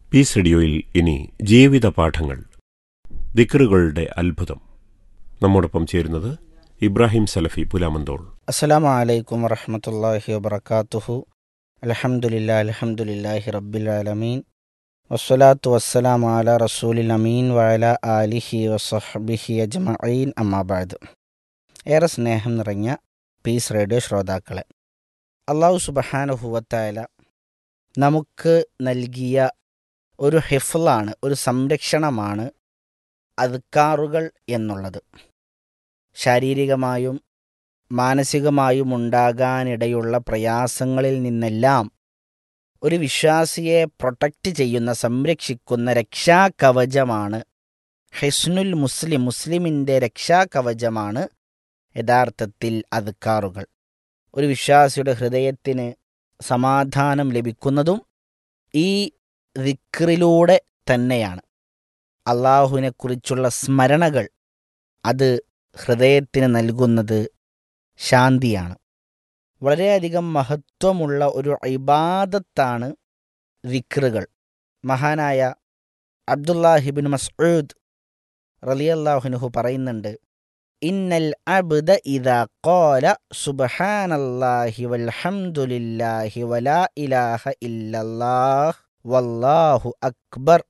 piece റേഡിയോയിൽ ഇനി ജീവിത പാഠങ്ങൾ ദിക്റുകളുടെ അത്ഭുതം നമ്മോടൊപ്പം ചേരുന്നത് ഇബ്രാഹിം സലഫി പുലാമന്തോൾ അസ്സലാമു അലൈക്കും വറഹമത്തല്ലാഹി വബർക്കാത്തുഹു അലഹമുല്ലാ അലഹമുല്ലാഹി റബ്ബിൽ ആലമീൻ വസ്സലാത്തു വസ്സലാം അല റസൂലിൽ അമീൻ വഅല ആലിഹി വസഹബിഹി അജ്മഈൻ അമ്മാബാദ് ഏറെ സ്നേഹം നിറഞ്ഞ പീസ് റേഡിയോ ശ്രോതാക്കളെ അള്ളാഹു സുബഹാനുഹുവത്തായ നമുക്ക് നൽകിയ ഒരു ഹിഫ്ലാണ് ഒരു സംരക്ഷണമാണ് അദ്കാറുകൾ എന്നുള്ളത് ശാരീരികമായും മാനസികമായും ഉണ്ടാകാനിടയുള്ള പ്രയാസങ്ങളിൽ നിന്നെല്ലാം ഒരു വിശ്വാസിയെ പ്രൊട്ടക്റ്റ് ചെയ്യുന്ന സംരക്ഷിക്കുന്ന രക്ഷാകവചമാണ് ഹെസ്നുൽ മുസ്ലിം മുസ്ലിമിൻ്റെ രക്ഷാകവചമാണ് യഥാർത്ഥത്തിൽ അദ്കാറുകൾ ഒരു വിശ്വാസിയുടെ ഹൃദയത്തിന് സമാധാനം ലഭിക്കുന്നതും ഈ ദിക്റിലൂടെ തന്നെയാണ് അള്ളാഹുവിനെക്കുറിച്ചുള്ള സ്മരണകൾ അത് ഹൃദയത്തിന് നൽകുന്നത് ശാന്തിയാണ് വളരെയധികം മഹത്വമുള്ള ഒരു ഇബാദത്താണ് വിക്റുകൾ മഹാനായ അബ്ദുല്ലാഹിബിൻ മസ്ഊദ് റലിയല്ലാഹുനുഹു പറയുന്നുണ്ട് ഇന്നൽ അബ്ദ ഇദാ ഖാല സുബ്ഹാനല്ലാഹി വൽഹംദുലില്ലാഹി വലാ ഇലാഹ ഇല്ലല്ലാഹ് വല്ലാഹു അക്ബർ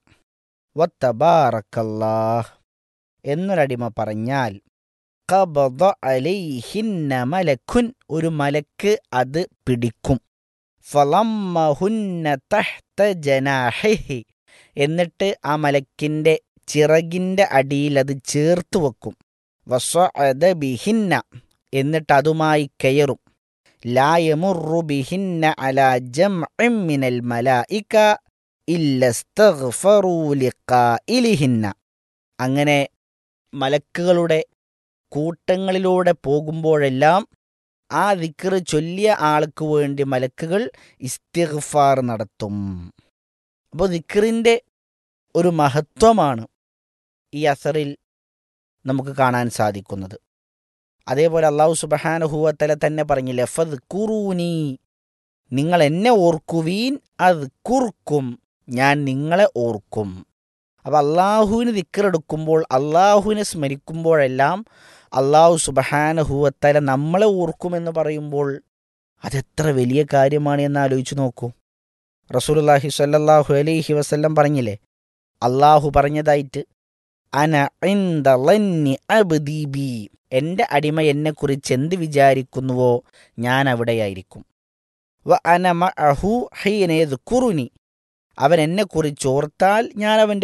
വത്തബാറക്കല്ലാഹ് എന്നൊരടിമ പറഞ്ഞാൽ ഖബദ അലൈഹിന്ന മലക്കുൻ ഒരു മലക്ക് അത് പിടിക്കും ഫലമ്മഹുന്ന തഹ്ത ജനാഹിഹി എന്നിട്ട് ആ മലക്കിൻ്റെ ചിറകിൻ്റെ അടിയിൽ അത് ചേർത്ത് വെക്കും വസ്വഅദ ബിഹിന്ന എന്നിട്ട് അതുമായി കയറും ലായമുറു ബിഹിന്ന അല ജംഇൻ മിനൽ മലായിക ഇല്ലസ്തഗ്ഫറൂ ലിഖായിലിഹിന്ന അങ്ങനെ മലക്കുകളുടെ കൂട്ടങ്ങളിലൂടെ പോകുമ്പോഴെല്ലാം ആ ദിക്റ് ചൊല്ലിയ ആൾക്ക് വേണ്ടി മലക്കുകൾ ഇസ്തിഗ്ഫാർ നടത്തും അപ്പോൾ ദിക്റിൻ്റെ ഒരു മഹത്വമാണ് ഈ അസറിൽ നമുക്ക് കാണാൻ സാധിക്കുന്നത് അതേപോലെ അള്ളാഹു സുബഹാനുഹൂവത്തല തന്നെ പറഞ്ഞില്ലേ ഫത് കുറൂനി നിങ്ങൾ എന്നെ ഓർക്കുവീൻ അത് കുറുക്കും ഞാൻ നിങ്ങളെ ഓർക്കും അപ്പോൾ അള്ളാഹുവിന് ദിക്കറെടുക്കുമ്പോൾ അള്ളാഹുവിനെ സ്മരിക്കുമ്പോഴെല്ലാം അള്ളാഹു സുബഹാനഹുവത്തല നമ്മളെ ഓർക്കുമെന്ന് പറയുമ്പോൾ അതെത്ര വലിയ കാര്യമാണ് എന്ന് ആലോചിച്ച് നോക്കൂ റസൂലുല്ലാഹി സ്വല്ലല്ലാഹു അലൈഹി വസല്ലം പറഞ്ഞില്ലേ അള്ളാഹു പറഞ്ഞതായിട്ട് അന ഇന്ദ ലന്നി അബ്ദി ബി എൻ്റെ അടിമ എന്നെക്കുറിച്ച് എന്ത് വിചാരിക്കുന്നുവോ ഞാൻ അവിടെയായിരിക്കും വ അന മഅഹു ഹീന യദ്കുറുനി അവൻ എന്നെക്കുറിച്ച് ഓർത്താൽ ഞാൻ അവൻ്റെ